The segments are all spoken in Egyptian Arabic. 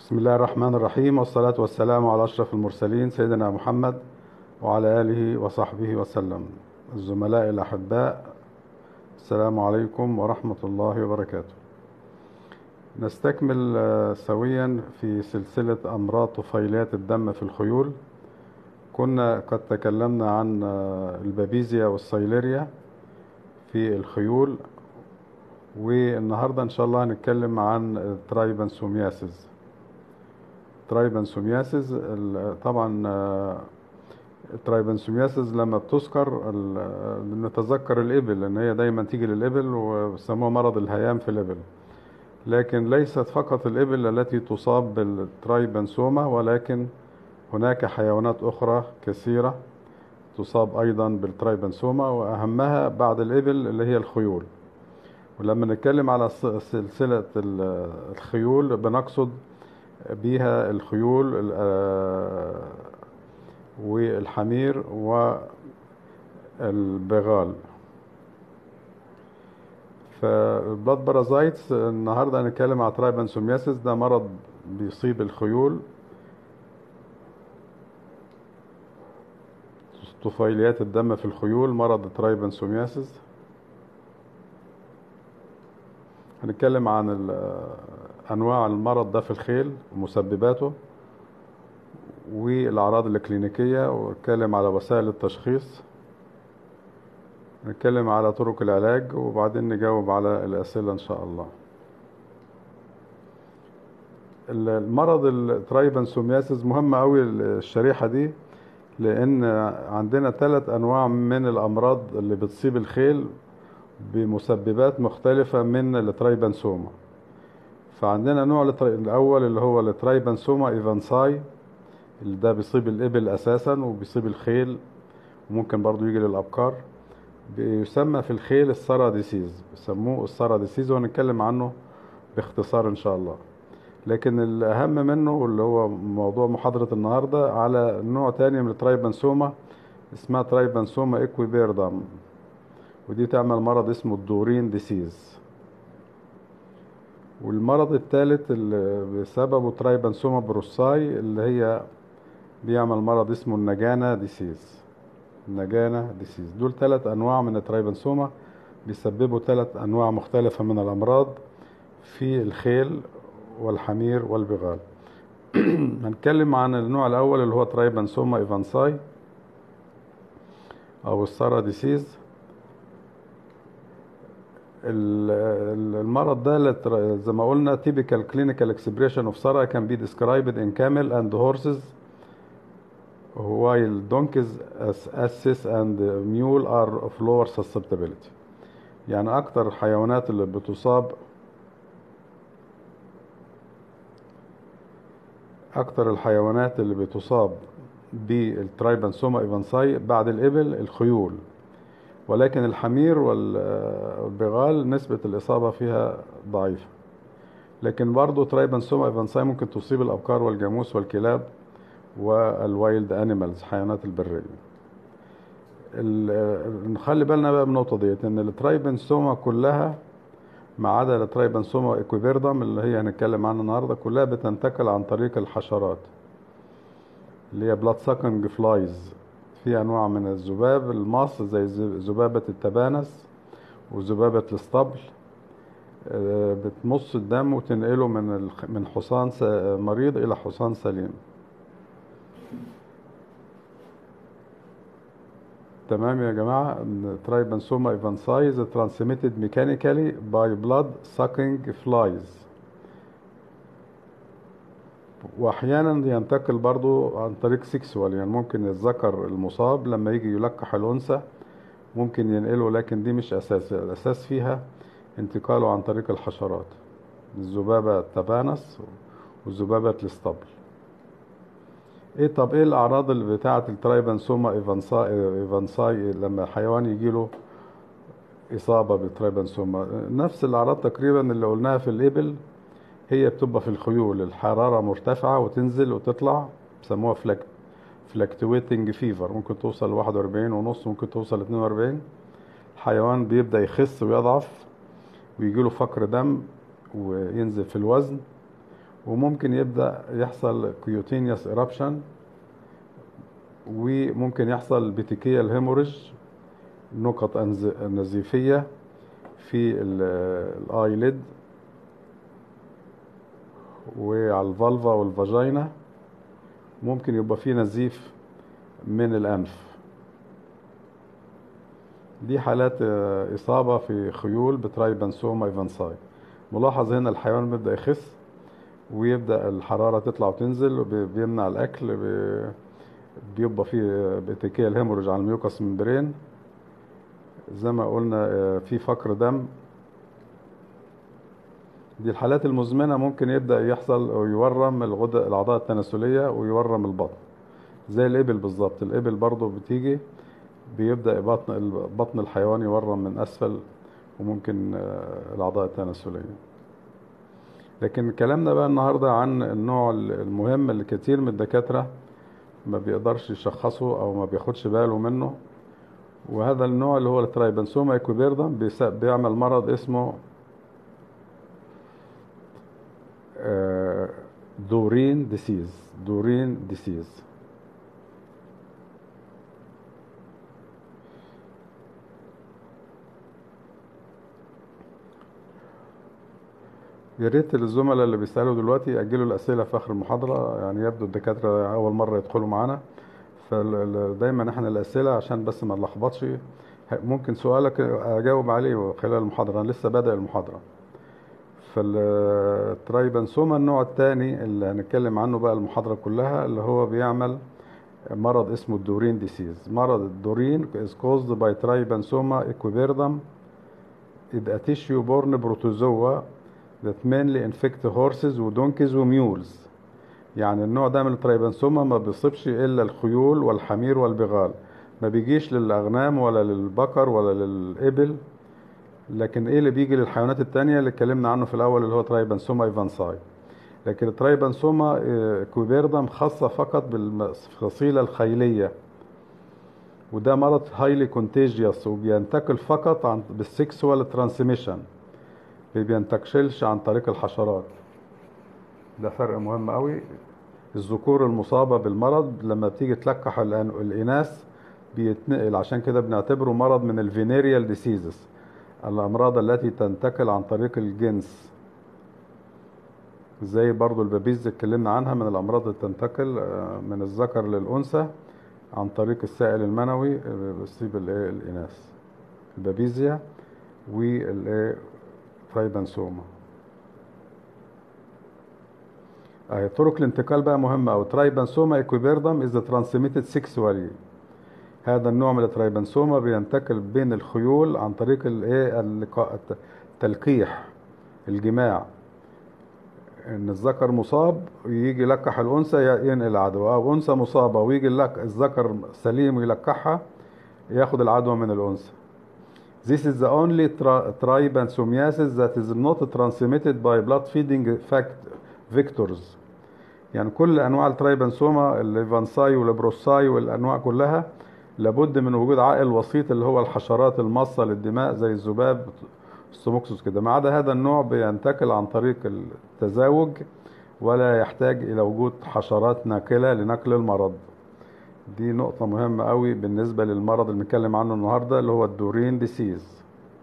بسم الله الرحمن الرحيم والصلاة والسلام على أشرف المرسلين سيدنا محمد وعلى آله وصحبه وسلم الزملاء الأحباء السلام عليكم ورحمة الله وبركاته نستكمل آه، سويا في سلسلة أمراض طفيليات الدم في الخيول كنا قد تكلمنا عن آه، البابيزيا والسيليريا في الخيول والنهاردة إن شاء الله هنتكلم عن الترايبانسومياسيس ترايبانسومياسيس ال- طبعا آه، الترايبانسومياسيس لما بتذكر ال- نتذكر الإبل لأن هي دايما تيجي للإبل وبيسموها مرض الهيام في الإبل لكن ليست فقط الإبل التي تصاب بالترايبانسوما ولكن هناك حيوانات أخرى كثيرة تصاب أيضا بالترايبانسوما وأهمها بعد الإبل اللي هي الخيول ولما نتكلم على س- سلسلة ال- الخيول بنقصد بيها الخيول ال- آه، والحمير والبغال فالبلاد بارازايتس النهارده هنتكلم على ترايبانسومياسيس ده مرض بيصيب الخيول طفيليات الدم في الخيول مرض الترايبانسومياسيس هنتكلم عن ال- انواع المرض ده في الخيل ومسبباته والاعراض الكلينيكيه ونتكلم على وسائل التشخيص نتكلم على طرق العلاج وبعدين نجاوب على الاسئله ان شاء الله ال- المرض الترايبانسومياسيس مهم قوي الشريحه دي لان عندنا ثلاث انواع من الامراض اللي بتصيب الخيل بمسببات مختلفة من الترايبانسوما فعندنا نوع التري- الأول اللي هو الترايبانسوما إيفانساي اللي ده بيصيب الإبل أساسا وبيصيب الخيل وممكن برضو يجي للأبقار بيسمى في الخيل السارا ديسيز بيسموه السارا ديسيز وهنتكلم عنه باختصار إن شاء الله لكن الأهم منه واللي هو موضوع محاضرة النهاردة على نوع تاني من الترايبانسوما اسمها ترايبانسوما إكويبيردام ودي تعمل مرض اسمه الدورين ديسيز والمرض الثالث اللي بسببه ترايبانسوما بروساي اللي هي بيعمل مرض اسمه النجانا ديسيز النجانا ديسيز دول ثلاث انواع من الترايبانسوما بيسببوا ثلاث انواع مختلفة من الامراض في الخيل والحمير والبغال هنتكلم عن النوع الاول اللي هو ترايبانسوما ايفانساي او السارا ديسيز ال- ال- المرض ده لتر- زي ما قلنا typical clinical expression of SARA can be described in camel and horses while donkeys as- asses and mule are of lower susceptibility يعني أكتر الحيوانات اللي بتصاب أكتر الحيوانات اللي بتصاب بالترايبانسوما إيفانساي بعد الإبل الخيول ولكن الحمير وال- والبغال نسبة الإصابة فيها ضعيفة لكن برضو ترايبانسوما إيفانساي ممكن تصيب الأبقار والجاموس والكلاب والوايلد أنيمالز حيوانات البرية ال- نخلي بالنا بقى من النقطة ديت إن الترايبانسوما كلها ما عدا الترايبانسوما إكويبيردم اللي هي هنتكلم عنها النهاردة كلها بتنتقل عن طريق الحشرات اللي هي بلاد ساكنج فلايز في انواع من الذباب الماص زي ز- ذبابة التبانس وذبابة الاسطبل آه، بتمص الدم وتنقله من الخ- من حصان س- مريض الى حصان سليم تمام يا جماعة ترايبانسوما ايفانساي is transmitted mechanically by blood sucking flies واحيانا ينتقل برضو عن طريق سيكسوال يعني ممكن الذكر المصاب لما يجي يلقح الانثى ممكن ينقله لكن دي مش اساس الاساس فيها انتقاله عن طريق الحشرات الذبابة التبانس والذبابة الاسطبل ايه طب ايه الاعراض اللي بتاعة الترايبانسوما ايفانساي ايفانساي لما حيوان يجيله اصابة بالترايبانسوما نفس الاعراض تقريبا اللي قلناها في الابل هي بتبقى في الخيول الحرارة مرتفعة وتنزل وتطلع بيسموها فلك فلكتويتنج فيفر ممكن توصل لواحد وأربعين ونص ممكن توصل لاتنين وأربعين الحيوان بيبدأ يخس ويضعف ويجيله فقر دم وينزل في الوزن وممكن يبدأ يحصل كيوتينيوس إرابشن وممكن يحصل بيتيكيال هيموريج نقط أنز- نزيفية في الايليد وعلى الفالفا والفاجينا ممكن يبقى في نزيف من الأنف دي حالات آه، إصابة في خيول بترايبانسوما ايفانساي ملاحظ هنا الحيوان بيبدأ يخس ويبدأ الحرارة تطلع وتنزل وبي- بيمنع الأكل بي- بيبقى فيه بيتيكيال هيموريج على الميوكس ممبرين زي ما قلنا آه، في فقر دم دي الحالات المزمنة ممكن يبدأ يحصل أو يورم الغدة الأعضاء التناسلية ويورم البطن زي الإبل بالظبط الإبل برضو بتيجي بيبدأ بطن بطن الحيوان يورم من أسفل وممكن آه، الأعضاء التناسلية لكن كلامنا بقى النهاردة عن النوع المهم اللي كتير من الدكاترة ما بيقدرش يشخصه أو ما بياخدش باله منه وهذا النوع اللي هو الترايبانسوما ايكوبيردم بيس- بيعمل مرض اسمه آه، دورين ديسيز دورين ديسيز يا ريت الزملاء اللي بيسألوا دلوقتي يأجلوا الأسئلة في آخر المحاضرة يعني يبدو الدكاترة أول مرة يدخلوا معانا فدايما احنا الأسئلة عشان بس ما نلخبطش ممكن سؤالك أجاوب عليه خلال المحاضرة أنا لسه بادئ المحاضرة فالترايبانسوما النوع الثاني اللي هنتكلم عنه بقى المحاضرة كلها اللي هو بيعمل مرض اسمه الدورين ديسيز مرض الدورين is caused by trypanosoma equiperdum is a tissue-borne protozoa that mainly infect horses ودونكيز وميولز يعني النوع ده من الترايبانسوما ما بيصيبش الا الخيول والحمير والبغال ما بيجيش للاغنام ولا للبقر ولا للابل لكن ايه اللي بيجي للحيوانات التانية اللي اتكلمنا عنه في الاول اللي هو ترايبانسوما ايفانساي لكن الترايبانسوما آه، كوبيردم خاصة فقط بالفصيلة الخيلية وده مرض هايلي كونتيجيوس وبينتقل فقط عن بالسكسوال ترانسميشن ما بينتقلش عن طريق الحشرات ده فرق مهم قوي الذكور المصابة بالمرض لما بتيجي تلقح الأن- الإناث بيتنقل عشان كده بنعتبره مرض من الفينيريال ديسيزز الأمراض التي تنتقل عن طريق الجنس زي برضو البابيز اللي اتكلمنا عنها من الأمراض اللي تنتقل آه، من الذكر للأنثى عن طريق السائل المنوي آه، بيصيب الإيه؟ الإناث البابيزيا والإيه ترايبانسوما اهي طرق الانتقال بقى مهمة أوي ترايبانسوما ايكوبيردم is transmitted sexually هذا النوع من الترايبانسوما بينتقل بين الخيول عن طريق الايه اللقاء الت- التلقيح الجماع ان الذكر مصاب ويجي يلقح الانثى ي- ينقل العدوى او انثى مصابه ويجي اللق- الذكر سليم ويلقحها ياخد العدوى من الانثى This is the only tri- trypanosomiasis that is not transmitted by blood feeding fact vectors يعني كل انواع الترايبانسوما الليفانساي والبروساي والانواع كلها لابد من وجود عائل وسيط اللي هو الحشرات الماصه للدماء زي الذباب السموكسوس كده ما عدا هذا النوع بينتقل عن طريق التزاوج ولا يحتاج الى وجود حشرات ناقله لنقل المرض دي نقطة مهمة قوي بالنسبة للمرض اللي بنتكلم عنه النهاردة اللي هو الدورين ديسيز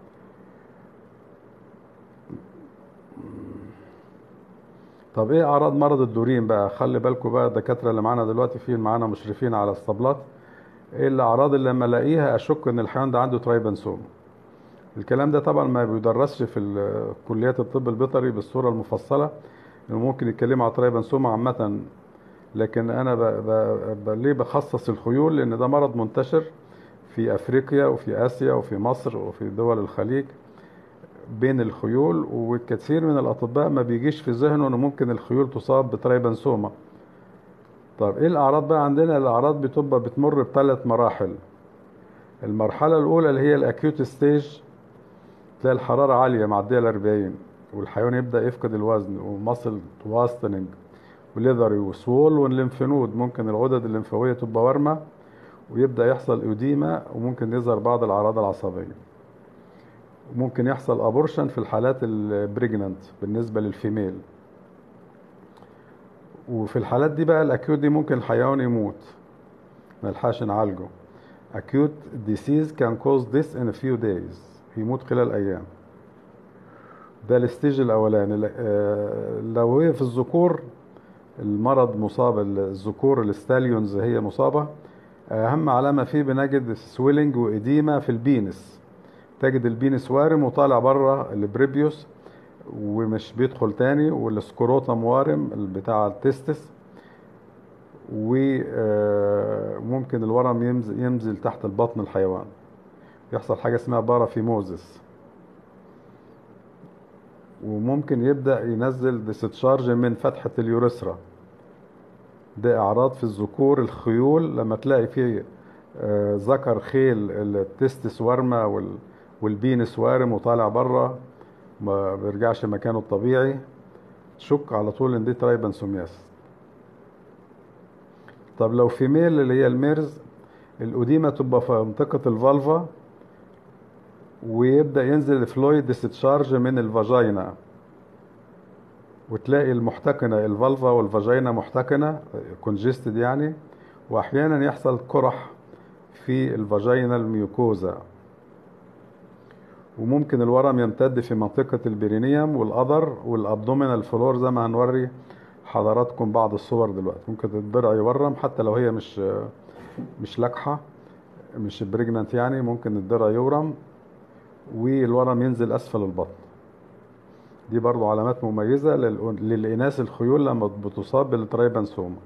طب ايه اعراض مرض الدورين بقى خلي بالكم بقى الدكاترة اللي معانا دلوقتي في معانا مشرفين على الاسطبلات ايه الاعراض اللي لما الاقيها اشك ان الحيوان ده عنده ترايبانسوما الكلام ده طبعا ما بيدرسش في ال- كليات الطب البيطري بالصورة المفصلة إنه ممكن يتكلموا على ترايبانسوما عامة لكن انا ب... ب... ب... ليه بخصص الخيول لان ده مرض منتشر في افريقيا وفي اسيا وفي مصر وفي دول الخليج بين الخيول والكثير من الاطباء ما بيجيش في ذهنه انه ممكن الخيول تصاب بترايبانسوما طب ايه الاعراض بقى عندنا الاعراض بتبقى بتمر بثلاث مراحل المرحله الاولى اللي هي الاكيوت ستيج تلاقي الحراره عاليه معديه ال 40 والحيوان يبدا يفقد الوزن ومصل واستنج وليذري وسوول والليمفنود ممكن الغدد الليمفاويه تبقى ورمه ويبدا يحصل اوديما وممكن يظهر بعض الاعراض العصبيه وممكن يحصل ابورشن في الحالات البريجننت بالنسبه للفيميل وفي الحالات دي بقى الاكيوت دي ممكن الحيوان يموت ما نلحقش نعالجه acute disease can cause this in a few days يموت خلال ايام ده الستيج الاولاني ل- آه، لو هي في الذكور المرض مصاب الذكور الستاليونز هي مصابه اهم علامه فيه بنجد سويلنج واديمه في البينس تجد البينس وارم وطالع بره البريبيوس ومش بيدخل تاني والسكروتم وارم بتاع التستس وممكن الورم ينزل, ينزل تحت البطن الحيوان يحصل حاجة اسمها بارافيموزس وممكن يبدأ ينزل ديستشارج من فتحة اليوريثرا ده أعراض في الذكور الخيول لما تلاقي فيه آه، ذكر خيل التستس وارمة وال- والبينس وارم وطالع بره ما بيرجعش مكانه الطبيعي تشك على طول ان دي ترايبانسومياس طب لو في ميل اللي هي الميرز الأديمة تبقى في منطقة الفالفا ويبدأ ينزل الفلويد ديستشارج من الفاجينا وتلاقي المحتقنة الفالفا والفاجينا محتقنة كونجستد يعني وأحيانا يحصل قرح في الفاجينا الميوكوزا وممكن الورم يمتد في منطقة البرينيوم والأذر والأبدومينال فلور زي ما هنوري حضراتكم بعض الصور دلوقتي ممكن الضلع يورم حتى لو هي مش مش لاكحة مش بريجنانت يعني ممكن الضلع يورم والورم ينزل أسفل البطن دي برضو علامات مميزة للأن- للإناث الخيول لما بتصاب بالترايبانسوما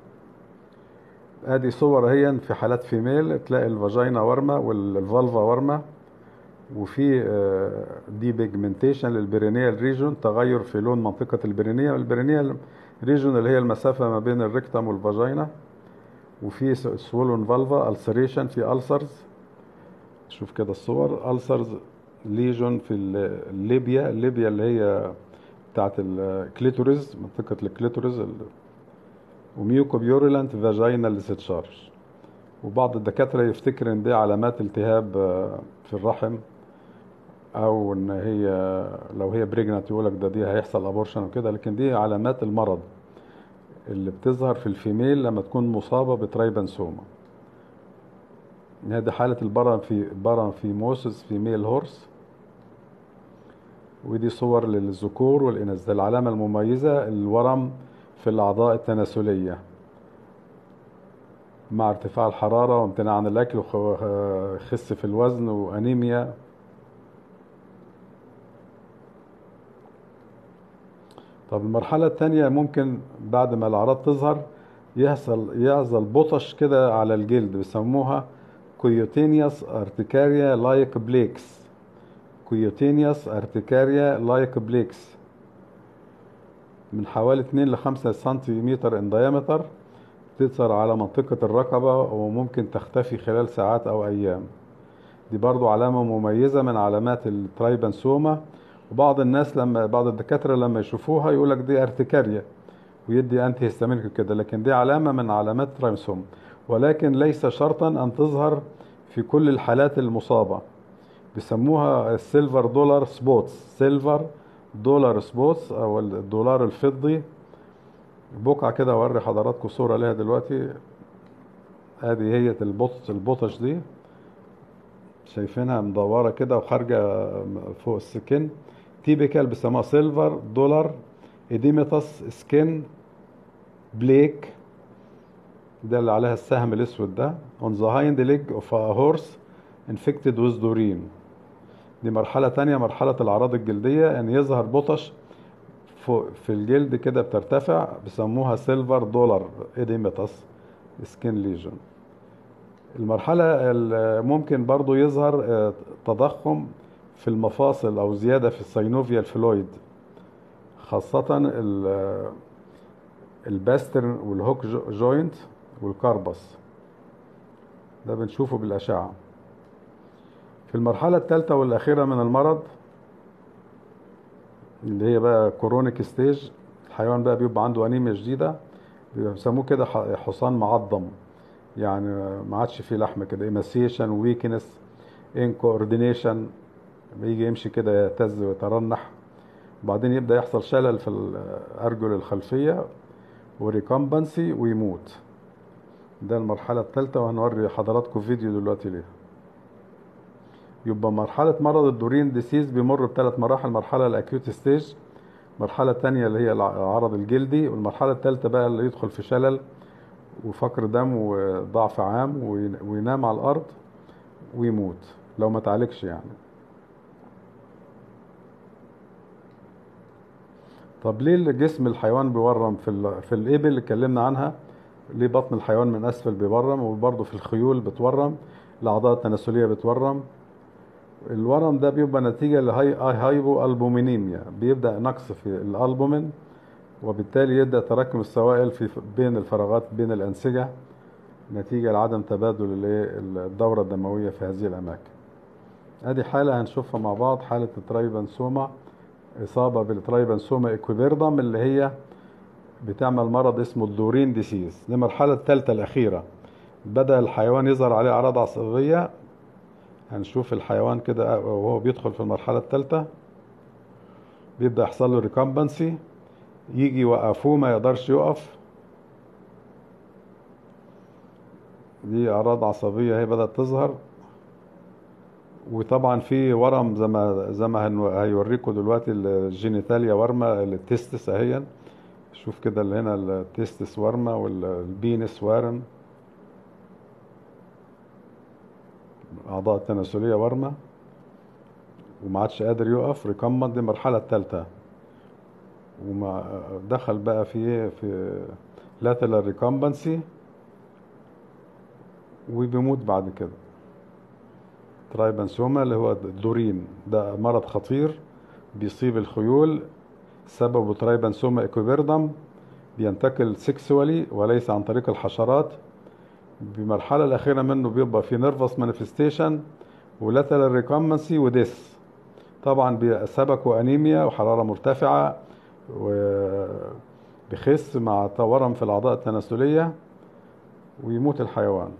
ادي صور هي في حالات فيميل تلاقي الفاجينا ورمة والفالفا ورمة وفي دي بيجمنتيشن للبرينيال ريجون تغير في لون منطقة البرينيا البرينيال ريجون اللي هي المسافة ما بين الريكتم والفاجينا وفي سولون فالفا السريشن في ألسرز شوف كده الصور ألسرز ليجون في ال- الليبيا الليبيا اللي هي بتاعت الكليتوريز منطقة الكليتوريز ال- وميوكو بيوريلانت فاجينال ديستشارج وبعض الدكاترة يفتكر ان دي علامات التهاب آه، في الرحم او ان هي لو هي بريجنانت يقول لك ده دي هيحصل ابورشن وكده لكن دي علامات المرض اللي بتظهر في الفيميل لما تكون مصابة بترايبانسوما هذه حالة البرا بارافيموسس فيميل هورس ودي صور للذكور والإناث ده العلامة المميزة الورم في الأعضاء التناسلية مع ارتفاع الحرارة وامتناع عن الأكل وخس في الوزن وأنيميا طب المرحلة التانية ممكن بعد ما الأعراض تظهر يحصل يحصل بطش كده على الجلد بيسموها كويوتينيوس ارتكاريا لايك بليكس كويوتينيوس ارتكاريا لايك بليكس من حوالي 2 ل 5 سنتيمتر ان diameter تظهر على منطقة الرقبة وممكن تختفي خلال ساعات أو أيام دي برضو علامة مميزة من علامات الترايبانسوما وبعض الناس لما بعض الدكاترة لما يشوفوها يقولك دي ارتكاريا ويدي انتي هيستامينيك كده لكن دي علامة من علامات الترايبانسوما ولكن ليس شرطا أن تظهر في كل الحالات المصابة بيسموها السيلفر دولار سبوتس سيلفر دولار سبوتس أو الدولار الفضي بقعة كده أوري حضراتكم صورة ليها دلوقتي ادي هي البطش البطش دي شايفينها مدورة كده وخارجة فوق السكن تيبيكال بيسموها سيلفر دولار اديميتاس سكين بليك ده اللي عليها السهم الاسود ده on the hind leg of a horse infected with dorine دي مرحلة تانية مرحلة الأعراض الجلدية إن يظهر بطش فوق في الجلد كده بترتفع بيسموها سيلفر دولار اديميتاس سكين ليجن المرحلة ال- ممكن برضو يظهر آه، تضخم في المفاصل أو زيادة في السينوفيال فلويد خاصة ال- آه، الباسترن والهوك جو- جوينت والكاربس ده بنشوفه بالأشعة في المرحلة الثالثة والأخيرة من المرض اللي هي بقى كورونيك ستيج الحيوان بقى بيبقى عنده أنيميا شديدة بيسموه كده ح- حصان معضم يعني ما عادش فيه لحم كده ايماسيشن ويكنس ان كوردينيشن بيجي يمشي كده يهتز ويترنح وبعدين يبدأ يحصل شلل في الأرجل الخلفية وريكمبنسي ويموت ده المرحلة الثالثة وهنوري حضراتكم فيديو دلوقتي ليها يبقى مرحلة مرض الدورين ديسيز بيمر بثلاث مراحل المرحلة الأكيوت ستيج المرحلة الثانية اللي هي العرض الجلدي والمرحلة الثالثة بقى اللي يدخل في شلل وفقر دم وضعف عام وينام على الأرض ويموت لو ما تعالجش يعني طب ليه جسم الحيوان بيورم في ال... في الإبل اللي اتكلمنا عنها ليه بطن الحيوان من أسفل بيورم وبرضه في الخيول بتورم الأعضاء التناسلية بتورم الورم ده بيبقى نتيجة لهاي هايبو ألبومينيميا بيبدأ نقص في الألبومين وبالتالي يبدأ تراكم السوائل في بين الفراغات بين الأنسجة نتيجة لعدم تبادل الدورة الدموية في هذه الأماكن ادي حالة هنشوفها مع بعض حالة الترايبانسوما إصابة بالترايبانسوما إكويبيردم اللي هي بتعمل مرض اسمه الدورين ديسيز دي المرحلة الثالثة الأخيرة بدأ الحيوان يظهر عليه أعراض عصبية هنشوف الحيوان كده وهو بيدخل في المرحلة الثالثة بيبدأ يحصل له ريكامبنسي يجي يوقفوه ما يقدرش يقف دي أعراض عصبية هي بدأت تظهر وطبعا في ورم زي ما زي ما هيوريكم دلوقتي الجينيتاليا ورمة التستس اهي شوف كده اللي هنا التستس ورمة والبينس وارم أعضاء التناسلية ورمة وما عادش قادر يقف ريكمد دي المرحلة الثالثة وما دخل بقى في في لاترال ريكمبنسي وبيموت بعد كده ترايبانسوما اللي هو الدورين ده مرض خطير بيصيب الخيول سببه ترايبانسوما ايكوبيردم بينتقل سكسوالي وليس عن طريق الحشرات بمرحلة الأخيرة منه بيبقى في نيرفس مانيفستيشن ولاترال ريكومنسي وديس طبعا سبكه أنيميا وحرارة مرتفعة وبخس مع ورم في الأعضاء التناسلية ويموت الحيوان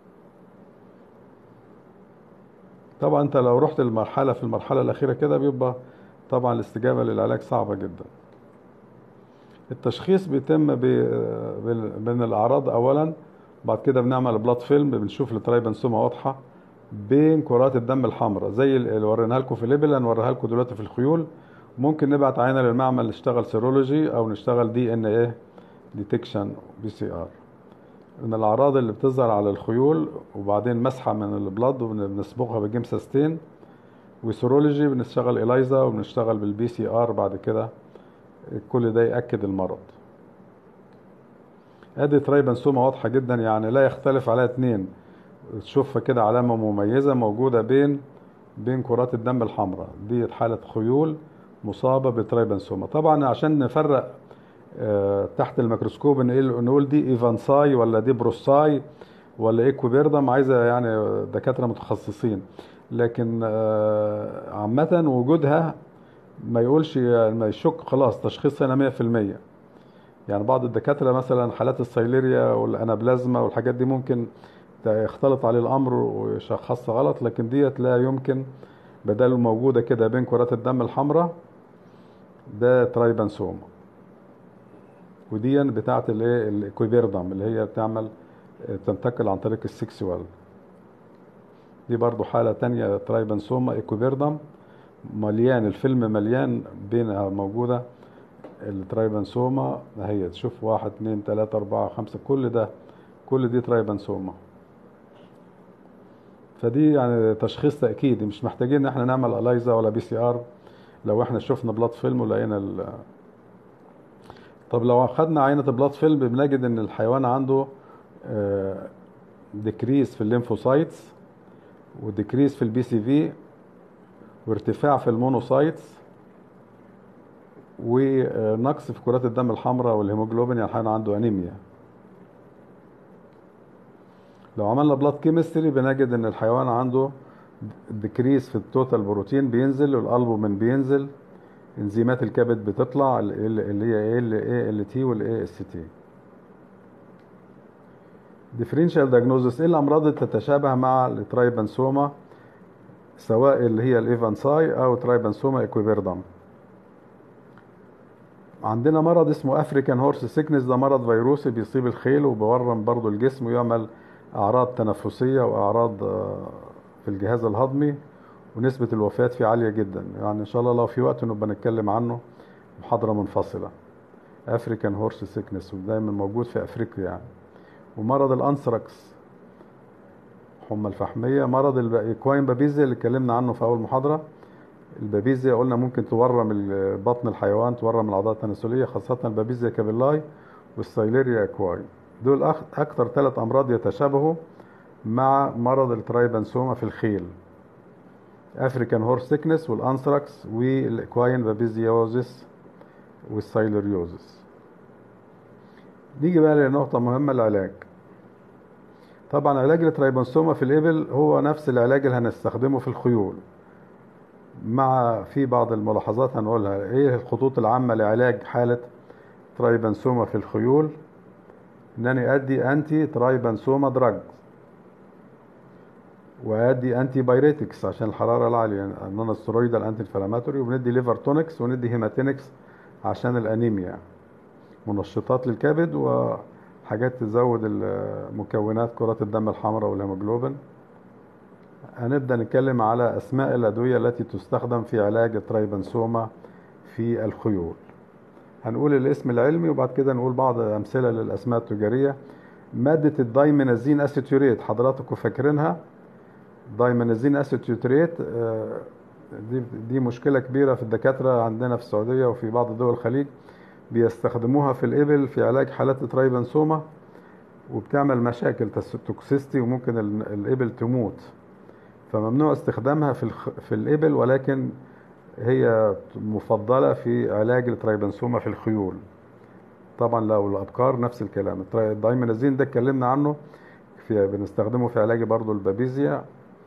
طبعا انت لو رحت المرحله في المرحله الاخيره كده بيبقى طبعا الاستجابه للعلاج صعبه جدا التشخيص بيتم من الاعراض اولا بعد كده بنعمل بلاد فيلم بنشوف الترايبانسوما واضحه بين كرات الدم الحمراء زي اللي وريناها لكم في الليبل هنوريها لكم دلوقتي في الخيول ممكن نبعت عينه للمعمل نشتغل سيرولوجي او نشتغل دي ان ايه ديتكشن بي سي ار من الاعراض اللي بتظهر على الخيول وبعدين مسحه من البلد وبنصبغها بجيمساستين وسيرولوجي بنشتغل الايزا وبنشتغل بالبي سي ار بعد كده كل ده ياكد المرض ادي ترايبانسوما واضحه جدا يعني لا يختلف عليها اتنين تشوفها كده علامه مميزه موجوده بين بين كرات الدم الحمراء دي حاله خيول مصابه بترايبانسوما طبعا عشان نفرق تحت الميكروسكوب نقول دي ايفانساي ولا دي بروساي ولا ايكوبيردم عايزه يعني دكاتره متخصصين لكن عامه وجودها ما يقولش ما يشك خلاص تشخيص هنا 100% يعني بعض الدكاتره مثلا حالات السيليريا والانابلازما والحاجات دي ممكن يختلط عليه الامر ويشخصها غلط لكن ديت لا يمكن بدل موجوده كده بين كرات الدم الحمراء ده ترايبانسوما ودي بتاعه الايه الاكويبيردم اللي هي بتعمل تنتقل عن طريق السكسوال دي برضو حالة تانية ترايبانسوما اكوبيردم مليان الفيلم مليان بينها موجودة الترايبانسوما اهي تشوف واحد اتنين تلاتة اربعة خمسة كل ده كل دي ترايبانسوما فدي يعني تشخيص تأكيدي مش محتاجين ان احنا نعمل الايزا ولا بي سي ار لو احنا شفنا بلاد فيلم ولقينا ال طب لو اخدنا عينة بلاد فيلم بنجد ان الحيوان عنده ديكريس في الليمفوسايتس وديكريس في البي سي في وارتفاع في المونوسايتس ونقص في كرات الدم الحمراء والهيموجلوبين يعني الحيوان عنده انيميا لو عملنا بلاد كيمستري بنجد ان الحيوان عنده ديكريس في التوتال بروتين بينزل والالبومين بينزل انزيمات الكبد بتطلع اللي هي ال اي ال تي والاي اس تي ديفرنشال دايجنوزس ايه الامراض اللي تتشابه مع الترايبانسوما سواء اللي هي الايفانساي او ترايبانسوما اكويفيردم عندنا مرض اسمه افريكان هورس سيكنس ده مرض فيروسي بيصيب الخيل وبيورم برضو الجسم ويعمل اعراض تنفسيه واعراض آه، في الجهاز الهضمي ونسبه الوفاه فيه عاليه جدا يعني ان شاء الله لو في وقت نبقى نتكلم عنه محاضره منفصله افريكان هورس سيكنس ودايما موجود في افريقيا يعني ومرض الانثراكس حمى الفحميه مرض الاكواين بابيزيا اللي اتكلمنا عنه في اول محاضره البابيزيا قلنا ممكن تورم ال- بطن الحيوان تورم الاعضاء التناسليه خاصه البابيزيا كابيلاي والسايليريا اكواي دول أخ- اكتر ثلاث امراض يتشابهوا مع مرض الترايبانسوما في الخيل افريكان هورس سيكنس والانثراكس والاكواين بابيزيوزيس والسايلوريوزيس نيجي بقى لنقطة مهمة العلاج طبعا علاج الترايبانسوما في الإبل هو نفس العلاج اللي هنستخدمه في الخيول مع في بعض الملاحظات هنقولها ايه الخطوط العامة لعلاج حالة ترايبانسوما في الخيول انني ادي انتي ترايبانسوما دراج وادي انتي بايريتكس عشان الحراره العاليه اننا سترويدال انتي انفلاماتوري وبندي ليفر تونكس وندي هيماتينكس عشان الانيميا منشطات للكبد وحاجات تزود ال- مكونات كرات الدم الحمراء والهيموجلوبين هنبدا نتكلم على اسماء الادويه التي تستخدم في علاج الترايبانسوما في الخيول هنقول الاسم العلمي وبعد كده نقول بعض امثله للاسماء التجاريه ماده الدايمينازين اسيتوريت حضراتكم فاكرينها دايمينازين اسيتوريت آه، دي دي مشكله كبيره في الدكاتره عندنا في السعوديه وفي بعض دول الخليج بيستخدموها في الإبل في علاج حالات الترايبانسوما وبتعمل مشاكل تس- توكسيستي وممكن ال- الإبل تموت فممنوع استخدامها في الخ... في الإبل ولكن هي مفضلة في علاج الترايبانسوما في الخيول طبعا لو الأبقار نفس الكلام الترا- الدايمينازين ده اتكلمنا عنه في بنستخدمه في علاج برضه البابيزيا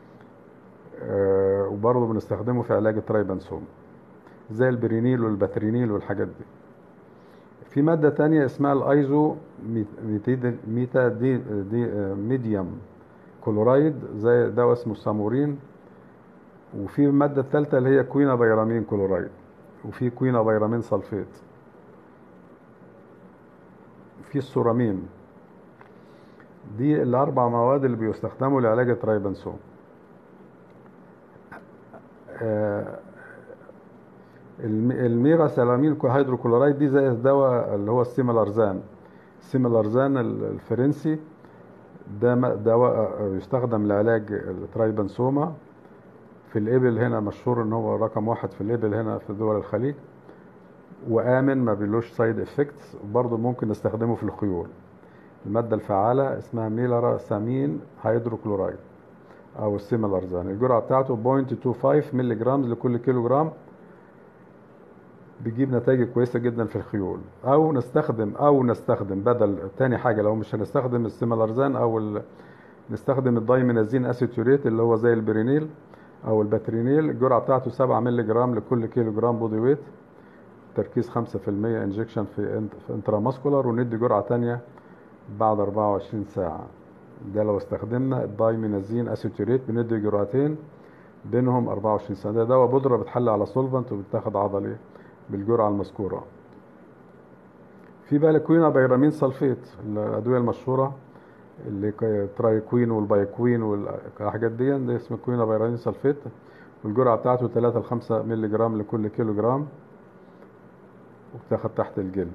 آه، وبرضه بنستخدمه في علاج الترايبانسوما زي البرينيل والباترينيل والحاجات دي في مادة تانية اسمها الايزو ميتيد- ميتا دي دي ميديوم كلورايد زي دواء اسمه السامورين وفي المادة الثالثة اللي هي كوينا بيرامين كلورايد وفي كوينا بيرامين سلفيت في السورامين دي الأربع مواد اللي بيستخدموا لعلاج الترايبانسوم آه، الم- الميرا سلامين هيدروكلورايد دي زي الدواء اللي هو السيمالارزان السيمالارزان ال- الفرنسي ده م- دواء يستخدم لعلاج الترايبانسوما في الإبل هنا مشهور ان هو رقم واحد في الإبل هنا في دول الخليج وآمن ما بيلوش سايد افكتس وبرضه ممكن نستخدمه في الخيول المادة الفعالة اسمها ميلارا سامين هيدروكلورايد أو السيمالارزان الجرعة بتاعته 0.25 مللي جرام لكل كيلو جرام بيجيب نتائج كويسة جدا في الخيول أو نستخدم أو نستخدم بدل تاني حاجة لو مش هنستخدم السيمالارزان أو ال... نستخدم الدايمينازين اسيتوريت اللي هو زي البرينيل أو الباترينيل الجرعة بتاعته 7 مللي جرام لكل كيلو جرام بودي ويت تركيز 5% انجكشن في انت- في انتراماسكولار وندي جرعة تانية بعد 24 ساعة ده لو استخدمنا الدايمينازين اسيتوريت بندي جرعتين بينهم 24 ساعة ده دواء بودرة بتحل على سولفنت وبتاخد عضلي بالجرعة المذكورة في بقى الكوينا بيرامين سلفيت الأدوية المشهورة اللي ك- ترايكوين والبايكوين والحاجات دي ده اسمه كوينا بيرامين سلفيت والجرعة بتاعته 3 ل 5 مللي جرام لكل كيلو جرام وبتاخد تحت الجلد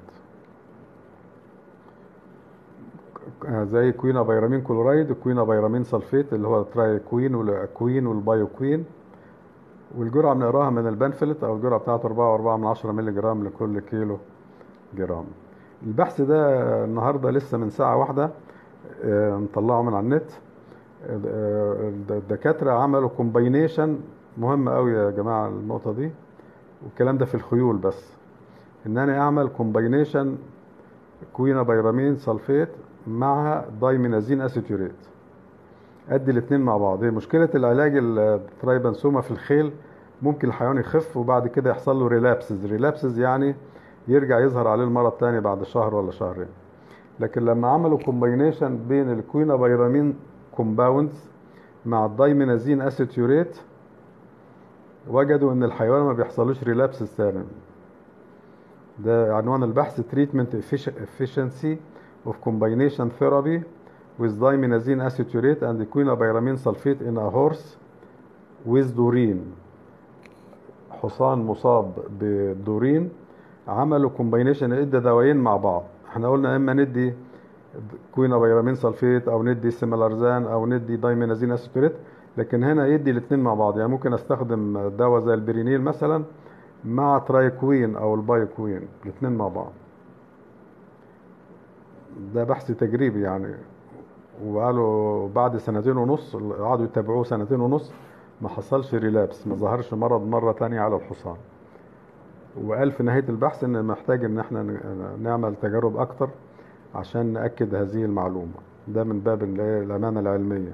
ك- زي كوينا بيرامين كلورايد وكوينا بيرامين سلفيت اللي هو الترايكوين والاكوين والبايوكوين والجرعة بنقراها من البنفلت أو الجرعة بتاعته 4.4 من 10 مللي جرام لكل كيلو جرام البحث ده النهاردة لسه من ساعة واحدة آه، مطلعه من على النت آه، الدكاترة عملوا كومباينيشن مهم قوي يا جماعة النقطة دي والكلام ده في الخيول بس ان انا اعمل كومباينيشن كوينا بيرامين سلفيت مع دايمينازين اسيتوريت ادي الاثنين مع بعض هي مشكله العلاج الترايبانسوما في الخيل ممكن الحيوان يخف وبعد كده يحصل له ريلابسز ريلابسز يعني يرجع يظهر عليه المرض تاني بعد شهر ولا شهرين لكن لما عملوا كومباينيشن بين الكوينا بيرامين كومباوندز مع الدايمينازين اسيتوريت وجدوا ان الحيوان ما بيحصلوش ريلابسز تاني ده عنوان البحث treatment efficiency of combination therapy with dimenazine aceturate and quinapyramine sulfate in a horse with دورين حصان مصاب بدورين عملوا كومباينيشن ادى دوايين مع بعض احنا قلنا اما ندي كوينابيرامين سلفيت او ندي سيمالارزان او ندي دايمينازين اسيتوريت لكن هنا يدي الاثنين مع بعض يعني ممكن استخدم دواء زي البرينيل مثلا مع ترايكوين او البايكوين الاثنين مع بعض ده بحث تجريبي يعني وقالوا بعد سنتين ونص قعدوا يتابعوه سنتين ونص ما حصلش ريلابس ما ظهرش مرض مرة تانية على الحصان وقال في نهاية البحث ان محتاج ان احنا نعمل تجارب اكتر عشان نأكد هذه المعلومة ده من باب الأمانة العلمية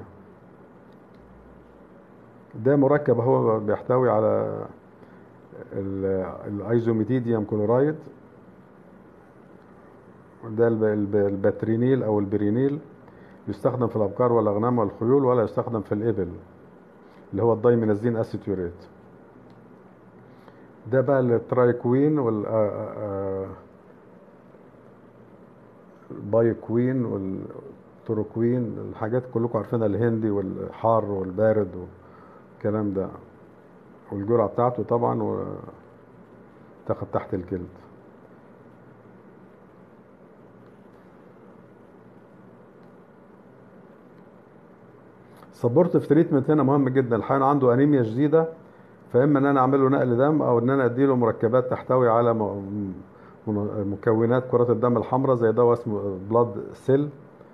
ده مركب هو بيحتوي على الايزوميتيديوم كلورايد ده الباترينيل او البرينيل يستخدم في الابقار والاغنام والخيول ولا يستخدم في الابل اللي هو الدايمينازين اسيتوريت ده بقى الترايكوين وال البايكوين والتروكوين الحاجات كلكم عارفينها الهندي والحار والبارد والكلام ده والجرعة بتاعته طبعا تاخد تحت الجلد سبورتيف تريتمنت هنا مهم جدا الحيوان عنده انيميا شديده فاما ان انا اعمل له نقل دم او ان انا اديله مركبات تحتوي على مكونات كرات الدم الحمراء زي دواء اسمه بلاد سيل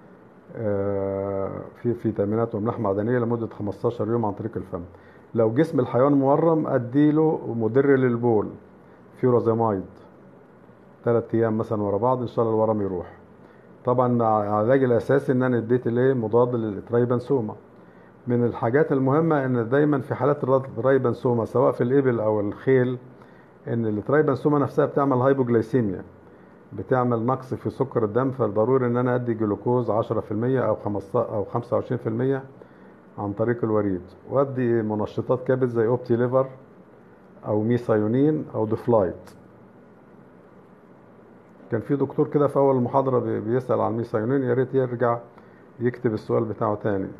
في فيتامينات واملاح معدنيه لمده 15 يوم عن طريق الفم لو جسم الحيوان مورم اديله مدر للبول فيورازامايد ثلاث ايام مثلا ورا بعض ان شاء الله الورم يروح طبعا مع العلاج الاساسي ان انا اديت الايه مضاد للترايبانسوما من الحاجات المهمه ان دايما في حالات الترايبانسوما سواء في الابل او الخيل ان الترايبانسوما نفسها بتعمل هايبوجلايسيميا بتعمل نقص في سكر الدم فضروري ان انا ادي جلوكوز 10% او 15 او 25% عن طريق الوريد وادي منشطات كبد زي اوبتي ليفر او ميثايونين او ديفلايت كان في دكتور كده في اول المحاضره بيسال عن الميثايونين يا ريت يرجع يكتب السؤال بتاعه تاني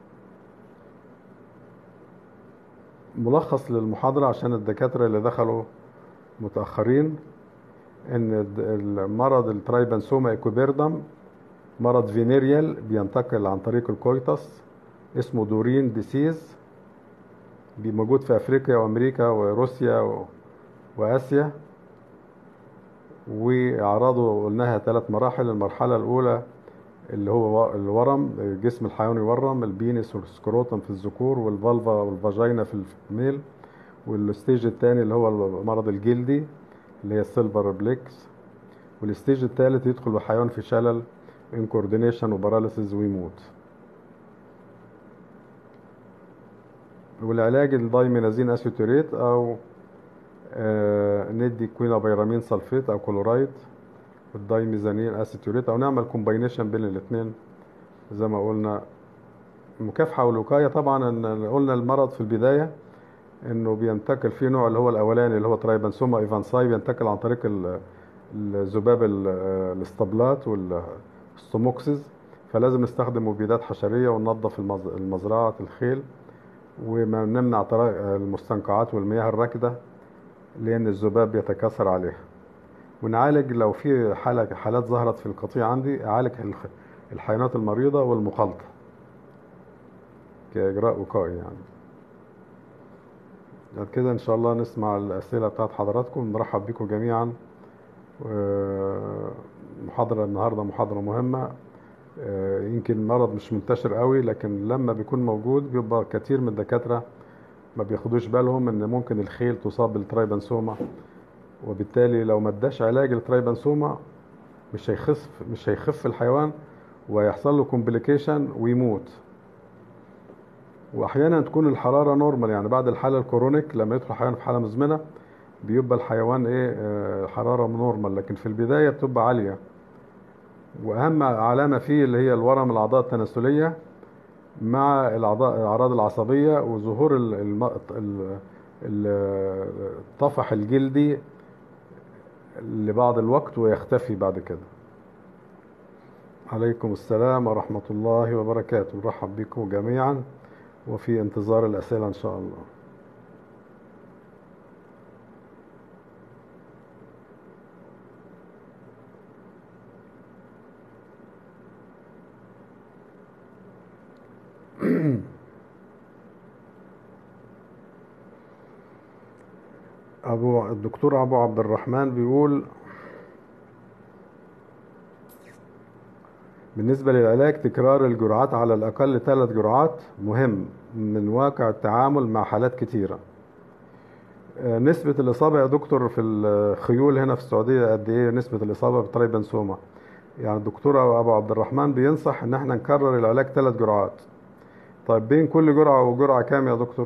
ملخص للمحاضره عشان الدكاتره اللي دخلوا متاخرين ان المرض الترايبانسوما ايكوبيردم مرض فينيريال بينتقل عن طريق الكويتس اسمه دورين ديسيز موجود في افريقيا وامريكا وروسيا واسيا واعراضه قلناها ثلاث مراحل المرحله الاولى اللي هو الورم جسم الحيوان يورم البينس والسكروتم في الذكور والفالفا والفاجينا في الميل والستيج الثاني اللي هو المرض الجلدي اللي هي السيلفر بليكس والستيج الثالث يدخل الحيوان في شلل انكوردينيشن وباراليسيس ويموت والعلاج الدايمينازين اسيتوريت او آه ندي كوينابيرامين سلفيت او كلورايد والدايميزانين اسيتوريت او نعمل كومباينيشن بين الاثنين زي ما قلنا المكافحه والوقايه طبعا ان قلنا المرض في البدايه انه بينتقل في نوع اللي هو الاولاني اللي هو ترايبانسوما ايفانساي بينتقل عن طريق الذباب الاسطبلات والستوموكسز فلازم نستخدم مبيدات حشريه وننظف المزرعه الخيل ونمنع المستنقعات والمياه الراكده لان الذباب بيتكاثر عليها ونعالج لو في حالة حالات ظهرت في القطيع عندي اعالج الحيوانات المريضه والمخالطه كاجراء وقائي يعني بعد كده ان شاء الله نسمع الاسئله بتاعت حضراتكم نرحب بكم جميعا محاضره النهارده محاضره مهمه يمكن المرض مش منتشر قوي لكن لما بيكون موجود بيبقى كتير من الدكاتره ما بياخدوش بالهم ان ممكن الخيل تصاب بالترايبانسوما وبالتالي لو ما اداش علاج الترايبانسوما مش هيخف مش هيخف الحيوان ويحصل له كومبليكيشن ويموت واحيانا تكون الحراره نورمال يعني بعد الحاله الكورونيك لما يدخل الحيوان في حاله مزمنه بيبقى الحيوان ايه آه حراره نورمال لكن في البدايه بتبقى عاليه واهم علامه فيه اللي هي الورم الاعضاء التناسليه مع الاعضاء الاعراض العصبيه وظهور الطفح الجلدي لبعض الوقت ويختفي بعد كده عليكم السلام ورحمة الله وبركاته نرحب بكم جميعا وفي انتظار الأسئلة إن شاء الله أبو الدكتور أبو عبد الرحمن بيقول بالنسبة للعلاج تكرار الجرعات على الأقل ثلاث جرعات مهم من واقع التعامل مع حالات كتيرة آه، نسبة الإصابة يا دكتور في الخيول هنا في السعودية قد إيه نسبة الإصابة بتريبنسوما يعني الدكتور أبو عبد الرحمن بينصح إن احنا نكرر العلاج ثلاث جرعات طيب بين كل جرعة وجرعة كام يا دكتور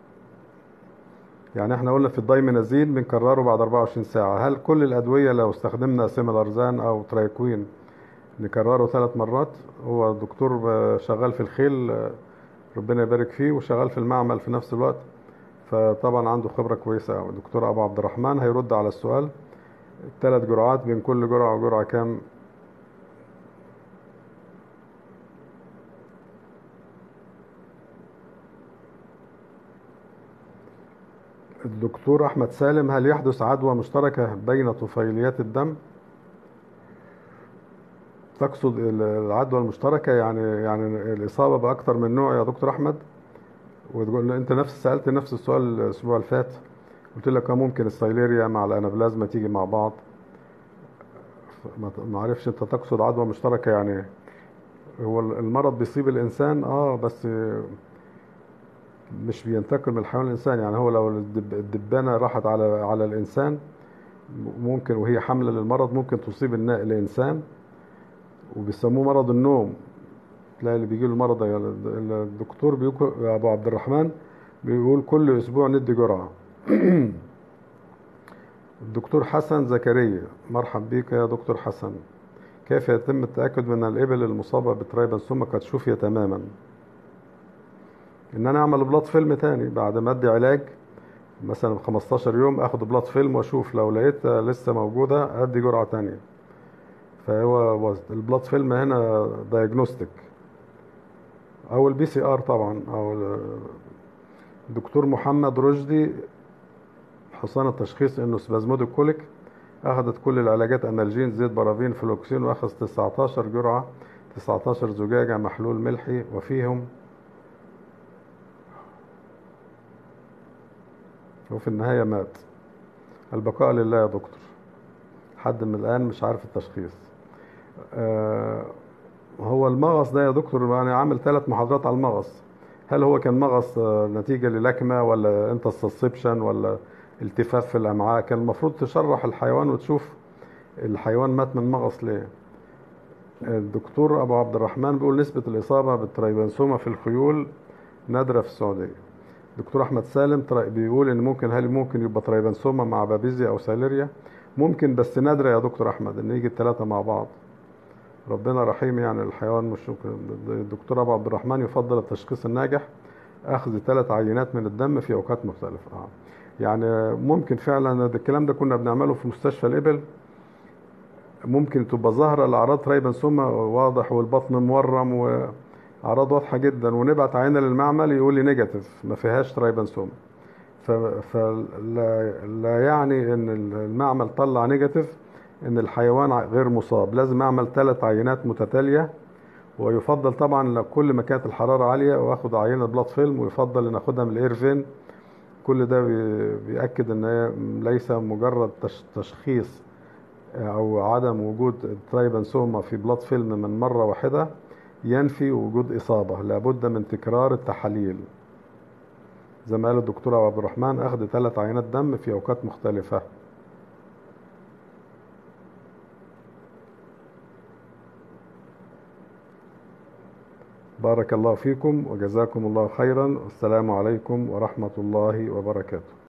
يعني احنا قلنا في الدايمينازين بنكرره بعد 24 ساعة هل كل الأدوية لو استخدمنا سيميلارزان أو ترايكوين نكرره ثلاث مرات هو دكتور شغال في الخيل ربنا يبارك فيه وشغال في المعمل في نفس الوقت فطبعا عنده خبرة كويسة أوي دكتور أبو عبد الرحمن هيرد على السؤال ثلاث جرعات بين كل جرعة وجرعة كام الدكتور أحمد سالم هل يحدث عدوى مشتركة بين طفيليات الدم؟ تقصد العدوى المشتركة يعني يعني الإصابة بأكثر من نوع يا دكتور أحمد؟ وتقول أنت نفس سألت نفس السؤال الأسبوع اللي فات قلت لك ممكن السيليريا مع الأنابلازما تيجي مع بعض ما عرفش أنت تقصد عدوى مشتركة يعني هو المرض بيصيب الإنسان اه بس مش بينتقل من الحيوان للإنسان يعني هو لو الدبانة راحت على على الإنسان ممكن وهي حاملة للمرض ممكن تصيب الإنسان وبيسموه مرض النوم تلاقي اللي بيجي له المرض ده الدكتور بيقول أبو عبد الرحمن بيقول كل أسبوع ندي جرعة الدكتور حسن زكريا مرحب بك يا دكتور حسن كيف يتم التأكد من الإبل المصابة بتريبانسوما قد شفي تماما ان انا اعمل بلاد فيلم تاني بعد ما ادي علاج مثلا 15 يوم اخد بلاد فيلم واشوف لو لقيتها لسه موجوده ادي جرعه تانية فهو البلاد فيلم هنا دايجنوستيك او البي سي ار طبعا او الدكتور محمد رشدي حصان التشخيص انه سبازموديك كوليك اخذت كل العلاجات انالجين زيت بارافين فلوكسين واخذ 19 جرعه 19 زجاجه محلول ملحي وفيهم وفي النهاية مات البقاء لله يا دكتور حد من الآن مش عارف التشخيص آه هو المغص ده يا دكتور أنا عامل ثلاث محاضرات على المغص هل هو كان مغص نتيجة للكمة ولا انتسسبشن ولا التفاف في الأمعاء كان المفروض تشرح الحيوان وتشوف الحيوان مات من مغص ليه الدكتور أبو عبد الرحمن بيقول نسبة الإصابة بالتريبانسوما في الخيول نادرة في السعودية دكتور احمد سالم بيقول ان ممكن هل ممكن يبقى ترايبانسوما مع بابيزيا او ساليريا ممكن بس نادره يا دكتور احمد ان يجي الثلاثه مع بعض ربنا رحيم يعني الحيوان مش الدكتور ابو عبد الرحمن يفضل التشخيص الناجح اخذ ثلاث عينات من الدم في اوقات مختلفه آه. يعني ممكن فعلا الكلام ده كنا بنعمله في مستشفى الابل ممكن تبقى ظاهره الاعراض ترايبانسوما واضح والبطن مورم و اعراض واضحه جدا ونبعت عينه للمعمل يقول لي نيجاتيف ما فيهاش ترايبانسوما فلا لا يعني ان المعمل طلع نيجاتيف ان الحيوان غير مصاب لازم اعمل ثلاث عينات متتاليه ويفضل طبعا لو كل ما كانت الحراره عاليه واخد عينه بلاد فيلم ويفضل ان اخدها من الايرفين كل ده بيأكد ان هي ليس مجرد تشخيص او عدم وجود ترايبانسوما في بلاد فيلم من مره واحده ينفي وجود إصابة لابد من تكرار التحاليل زي ما قال الدكتور عبد الرحمن أخذ ثلاث عينات دم في أوقات مختلفة بارك الله فيكم وجزاكم الله خيرا والسلام عليكم ورحمة الله وبركاته